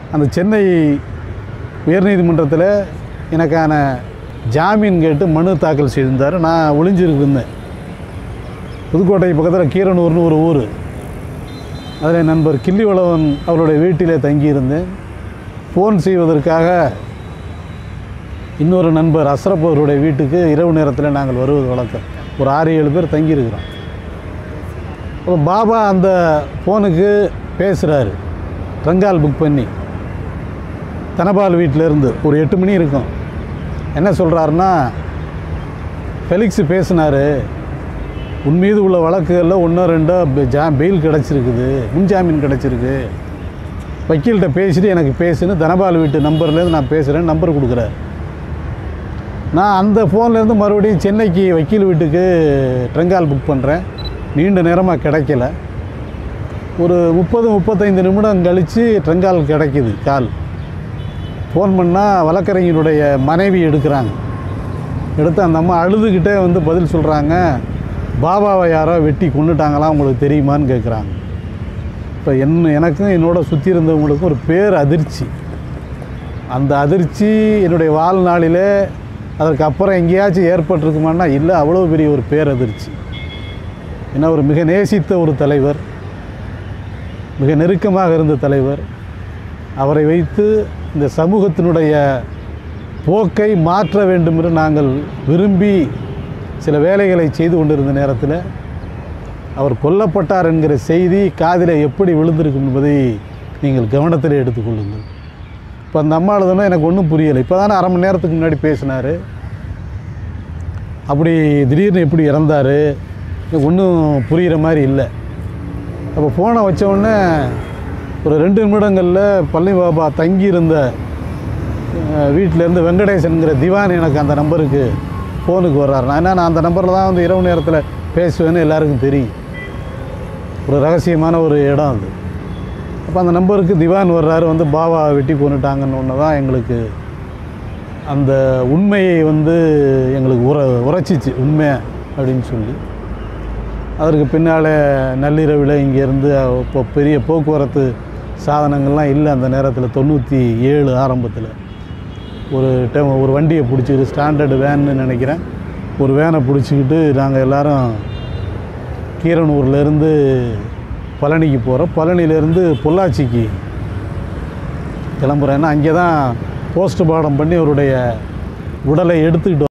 அந்த சென்னை உயர்நீதிமன்றத்தில் எனக்கான ஜாமீன் கேட்டு மனு தாக்கல் செய்திருந்தார் நான் ஒளிஞ்சிருந்தேன் புதுக்கோட்டை பக்கத்தில் கீரனூர்னு ஒரு ஊர் அதில் என் நண்பர் கிள்ளிவளவன் அவருடைய வீட்டிலே தங்கியிருந்தேன் ஃபோன் செய்வதற்காக இன்னொரு நண்பர் அஸ்ரப் அவருடைய வீட்டுக்கு இரவு நேரத்தில் நாங்கள் வருவது வழக்கம் ஒரு ஆறு ஏழு பேர் தங்கியிருக்கிறோம் அப்போ பாபா அந்த ஃபோனுக்கு பேசுகிறாரு ட்ரங்கால் புக் பண்ணி தனபால் வீட்டிலேருந்து ஒரு எட்டு மணி இருக்கும் என்ன சொல்கிறாருன்னா ஃபெலிக்ஸ் பேசினார் உன் மீது உள்ள வழக்குகளில் ஒன்றோ ரெண்டோ பெ- ஜா பெயில் கிடச்சிருக்குது முன்ஜாமீன் கிடச்சிருக்கு வக்கீல்கிட்ட பேசிட்டு எனக்கு பேசுன்னு தனபால் வீட்டு நம்பர்லேருந்து நான் பேசுகிறேன் நம்பர் கொடுக்குறாரு நான் அந்த ஃபோன்லேருந்து மறுபடியும் சென்னைக்கு வக்கீல் வீட்டுக்கு ட்ரங்கால் புக் பண்ணுறேன் நீண்ட நேரமாக கிடைக்கல ஒரு முப்பது முப்பத்தைந்து நிமிடம் கழித்து ட்ரங்கால் கிடைக்குது கால் ஃபோன் பண்ணால் வழக்கறிஞருடைய மனைவி எடுக்கிறாங்க எடுத்து அந்த அம்மா அழுதுகிட்டே வந்து பதில் சொல்கிறாங்க பாபாவை யாரோ வெட்டி கொண்டுட்டாங்களா உங்களுக்கு தெரியுமான்னு கேட்குறாங்க இப்போ என்ன எனக்கும் என்னோட சுற்றி இருந்தவங்களுக்கும் ஒரு பேர் அதிர்ச்சி அந்த அதிர்ச்சி என்னுடைய வாழ்நாளிலே அதற்கு அப்புறம் எங்கேயாச்சும் ஏற்பட்டிருக்குமான்னா இல்லை அவ்வளோ பெரிய ஒரு பேரதிர்ச்சி ஏன்னா ஒரு மிக நேசித்த ஒரு தலைவர் மிக நெருக்கமாக இருந்த தலைவர் அவரை வைத்து இந்த சமூகத்தினுடைய போக்கை மாற்ற வேண்டும் என்று நாங்கள் விரும்பி சில வேலைகளை செய்து கொண்டிருந்த நேரத்தில் அவர் கொல்லப்பட்டார் என்கிற செய்தி காதில் எப்படி விழுந்திருக்கும் என்பதை நீங்கள் கவனத்தில் எடுத்துக்கொள்ளுங்கள் இப்போ அந்த அம்மா எழுதுனா எனக்கு ஒன்றும் புரியலை இப்போ தானே அரை மணி நேரத்துக்கு முன்னாடி பேசினார் அப்படி திடீர்னு எப்படி இறந்தார் எனக்கு ஒன்றும் புரிகிற மாதிரி இல்லை அப்போ ஃபோனை வச்ச உடனே ஒரு ரெண்டு நிமிடங்களில் பழனி பாபா தங்கியிருந்த அஹ், வீட்டிலேருந்து வெங்கடேசன்கிற திவான் எனக்கு அந்த நம்பருக்கு ஃபோனுக்கு வர்றாரு நான் என்ன நான் அந்த நம்பரில் தான் வந்து இரவு நேரத்தில் பேசுவேன்னு எல்லாருக்கும் தெரியும் ஒரு ரகசியமான ஒரு இடம் அது அப்போ அந்த நம்பருக்கு திவான் வர்றாரு வந்து பாபா வெட்டி கொண்டுட்டாங்கன்னு ஒன்று தான் எங்களுக்கு அந்த உண்மையை வந்து எங்களுக்கு உர உரைச்சிச்சு உண்மை அப்படின்னு சொல்லி அதற்கு பின்னால் நள்ளிரவில் இங்கேருந்து இப்போ பெரிய போக்குவரத்து சாதனங்கள்லாம் இல்லை அந்த நேரத்தில் தொண்ணூற்றி ஏழு ஆரம்பத்தில் ஒரு டைம் ஒரு வண்டியை பிடிச்சிக்கிட்டு ஸ்டாண்டர்டு வேன்னு நினைக்கிறேன் ஒரு வேனை பிடிச்சிக்கிட்டு நாங்கள் எல்லாரும் கீரனூர்லேருந்து பழனிக்கு போகிறோம் பழனியிலேருந்து பொள்ளாச்சிக்கு கிளம்புறேன் ஏன்னா அங்கே தான் போஸ்ட் மார்ட்டம் பண்ணி அவருடைய உடலை எடுத்துக்கிட்டு